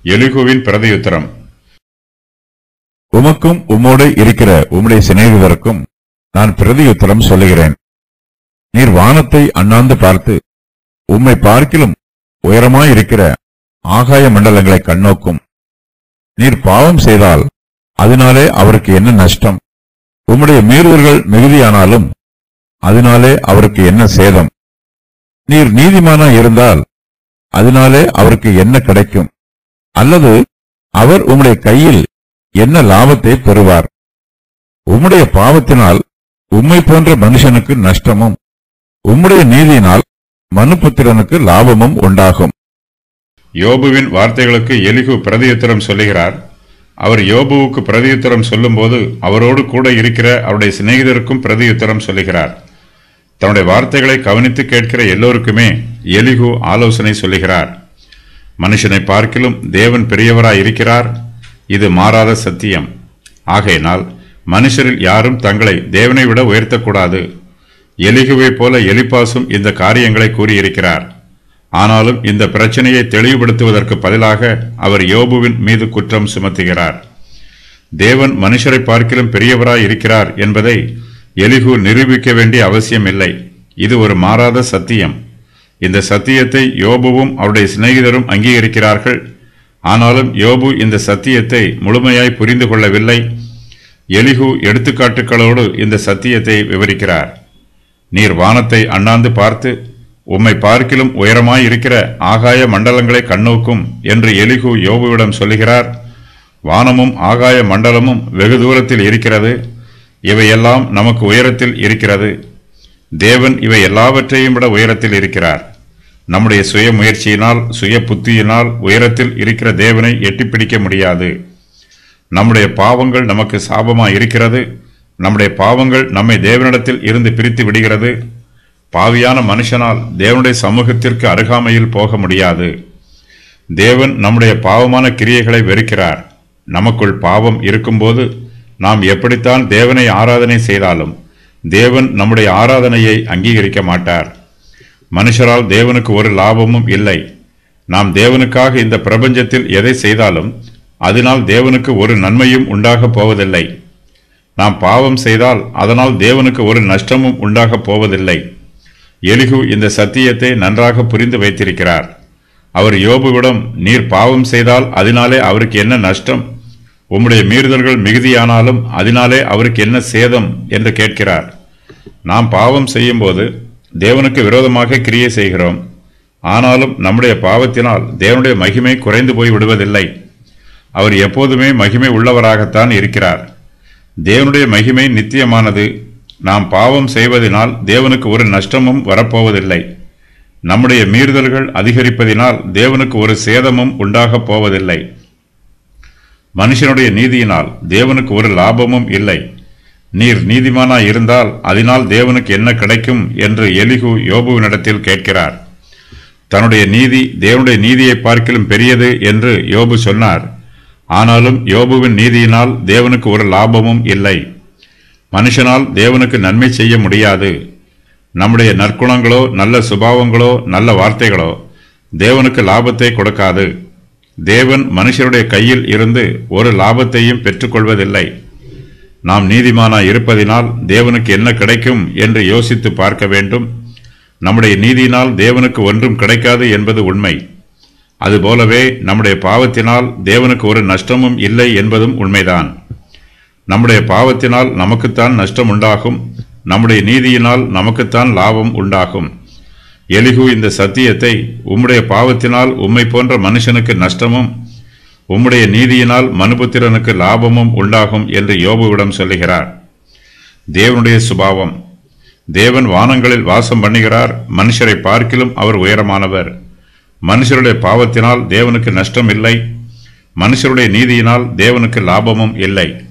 எலிகுவின் பிரதியுத்தரம் உமக்கும் உம்மோடு இருக்கிற உம்முடைய சிநேகிதருக்கும் நான் பிரதியுத்தரம் சொல்லுகிறேன் நீர் வானத்தை அண்ணாந்து பார்த்து உம்மை பார்க்கிலும் உயரமாயிருக்கிற ஆகாய மண்டலங்களை கண்ணோக்கும் நீர் பாவம் செய்தால் அதனாலே அவருக்கு என்ன நஷ்டம் உம்முடைய மீறுதல்கள் மிகுதியானாலும் அதனாலே அவருக்கு என்ன சேதம் நீர் நீதிமானா இருந்தால் அதனாலே அவருக்கு என்ன கிடைக்கும் அல்லது அவர் உம்முடைய கையில் என்ன லாபத்தை பெறுவார் உம்முடைய பாவத்தினால் உம்மை போன்ற மனுஷனுக்கு நஷ்டமும் உம்முடைய நீதியினால் மனுபுத்திரனுக்கு லாபமும் உண்டாகும் யோபுவின் வார்த்தைகளுக்கு எலிகு பிரதியுத்தரம் சொல்லுகிறார் அவர் யோபுவுக்கு பிரதியுத்தரம் சொல்லும்போது அவரோடு கூட இருக்கிற அவருடைய சிநேகிதருக்கும் பிரதியுத்தரம் சொல்லுகிறார் தன்னுடைய வார்த்தைகளை கவனித்து கேட்கிற எல்லோருக்குமே எலிகு ஆலோசனை சொல்லுகிறார் மனுஷனை பார்க்கிலும் தேவன் பெரியவராய் இருக்கிறார் இது மாறாத சத்தியம் ஆகையினால் மனுஷரில் யாரும் தங்களை தேவனை விட உயர்த்தக்கூடாது எலிகுவைப் போல எலிப்பாசும் இந்த காரியங்களை கூறியிருக்கிறார் ஆனாலும் இந்த பிரச்சனையை தெளிவுபடுத்துவதற்கு பதிலாக அவர் யோபுவின் மீது குற்றம் சுமத்துகிறார் தேவன் மனுஷரை பார்க்கிலும் பெரியவராய் இருக்கிறார் என்பதை எலிகு நிரூபிக்க வேண்டிய அவசியம் இல்லை இது ஒரு மாறாத சத்தியம் இந்த சத்தியத்தை யோபுவும் அவருடைய சிநேகிதரும் அங்கீகரிக்கிறார்கள் ஆனாலும் யோபு இந்த சத்தியத்தை முழுமையாய் புரிந்து கொள்ளவில்லை எலிகு எடுத்துக்காட்டுகளோடு இந்த சத்தியத்தை விவரிக்கிறார் நீர் வானத்தை அண்ணாந்து பார்த்து உம்மை பார்க்கிலும் உயரமாய் இருக்கிற ஆகாய மண்டலங்களை கண்ணோக்கும் என்று எலிகு யோபுவிடம் சொல்லுகிறார் வானமும் ஆகாய மண்டலமும் வெகு தூரத்தில் இருக்கிறது இவையெல்லாம் நமக்கு உயரத்தில் இருக்கிறது தேவன் இவை எல்லாவற்றையும் விட உயரத்தில் இருக்கிறார் நம்முடைய சுய முயற்சியினால் சுய புத்தியினால் உயரத்தில் இருக்கிற தேவனை எட்டிப்பிடிக்க முடியாது நம்முடைய பாவங்கள் நமக்கு சாபமாய் இருக்கிறது நம்முடைய பாவங்கள் நம்மை தேவனிடத்தில் இருந்து பிரித்து விடுகிறது பாவியான மனுஷனால் தேவனுடைய சமூகத்திற்கு அருகாமையில் போக முடியாது தேவன் நம்முடைய பாவமான கிரியைகளை வெறுக்கிறார் நமக்குள் பாவம் இருக்கும்போது நாம் எப்படித்தான் தேவனை ஆராதனை செய்தாலும் தேவன் நம்முடைய ஆராதனையை அங்கீகரிக்க மாட்டார் மனுஷரால் தேவனுக்கு ஒரு லாபமும் இல்லை நாம் தேவனுக்காக இந்த பிரபஞ்சத்தில் எதை செய்தாலும் அதனால் தேவனுக்கு ஒரு நன்மையும் உண்டாகப் போவதில்லை நாம் பாவம் செய்தால் அதனால் தேவனுக்கு ஒரு நஷ்டமும் உண்டாகப் போவதில்லை எலிகு இந்த சத்தியத்தை நன்றாக புரிந்து வைத்திருக்கிறார் அவர் யோபுவிடம் நீர் பாவம் செய்தால் அதனாலே அவருக்கு என்ன நஷ்டம் உம்முடைய மீறுதல்கள் மிகுதியானாலும் அதனாலே அவருக்கு என்ன சேதம் என்று கேட்கிறார் நாம் பாவம் செய்யும்போது தேவனுக்கு விரோதமாக கிரியை செய்கிறோம் ஆனாலும் நம்முடைய பாவத்தினால் தேவனுடைய மகிமை குறைந்து போய் விடுவதில்லை அவர் எப்போதுமே மகிமை உள்ளவராகத்தான் இருக்கிறார் தேவனுடைய மகிமை நித்தியமானது நாம் பாவம் செய்வதனால் தேவனுக்கு ஒரு நஷ்டமும் வரப்போவதில்லை நம்முடைய மீறுதல்கள் அதிகரிப்பதினால் தேவனுக்கு ஒரு சேதமும் உண்டாகப் போவதில்லை மனுஷனுடைய நீதியினால் தேவனுக்கு ஒரு லாபமும் இல்லை நீர் நீதிமானாய் இருந்தால் அதனால் தேவனுக்கு என்ன கிடைக்கும் என்று எலிகு யோபுவினிடத்தில் கேட்கிறார் தன்னுடைய நீதி தேவனுடைய நீதியை பார்க்கிலும் பெரியது என்று யோபு சொன்னார் ஆனாலும் யோபுவின் நீதியினால் தேவனுக்கு ஒரு லாபமும் இல்லை மனுஷனால் தேவனுக்கு நன்மை செய்ய முடியாது நம்முடைய நற்குணங்களோ நல்ல சுபாவங்களோ நல்ல வார்த்தைகளோ தேவனுக்கு லாபத்தை கொடுக்காது தேவன் மனுஷருடைய கையில் இருந்து ஒரு லாபத்தையும் பெற்றுக்கொள்வதில்லை நாம் நீதிமானாய் இருப்பதினால் தேவனுக்கு என்ன கிடைக்கும் என்று யோசித்து பார்க்க வேண்டும் நம்முடைய நீதியினால் தேவனுக்கு ஒன்றும் கிடைக்காது என்பது உண்மை அதுபோலவே நம்முடைய பாவத்தினால் தேவனுக்கு ஒரு நஷ்டமும் இல்லை என்பதும் உண்மைதான் நம்முடைய பாவத்தினால் நமக்குத்தான் நஷ்டம் உண்டாகும் நம்முடைய நீதியினால் நமக்குத்தான் லாபம் உண்டாகும் எலிகு இந்த சத்தியத்தை உம்முடைய பாவத்தினால் உம்மை போன்ற மனுஷனுக்கு நஷ்டமும் உம்முடைய நீதியினால் மனுபுத்திரனுக்கு லாபமும் உண்டாகும் என்று யோபுவிடம் சொல்லுகிறார் தேவனுடைய சுபாவம் தேவன் வானங்களில் வாசம் பண்ணுகிறார் மனுஷரை பார்க்கிலும் அவர் உயரமானவர் மனுஷருடைய பாவத்தினால் தேவனுக்கு நஷ்டம் இல்லை மனுஷருடைய நீதியினால் தேவனுக்கு லாபமும் இல்லை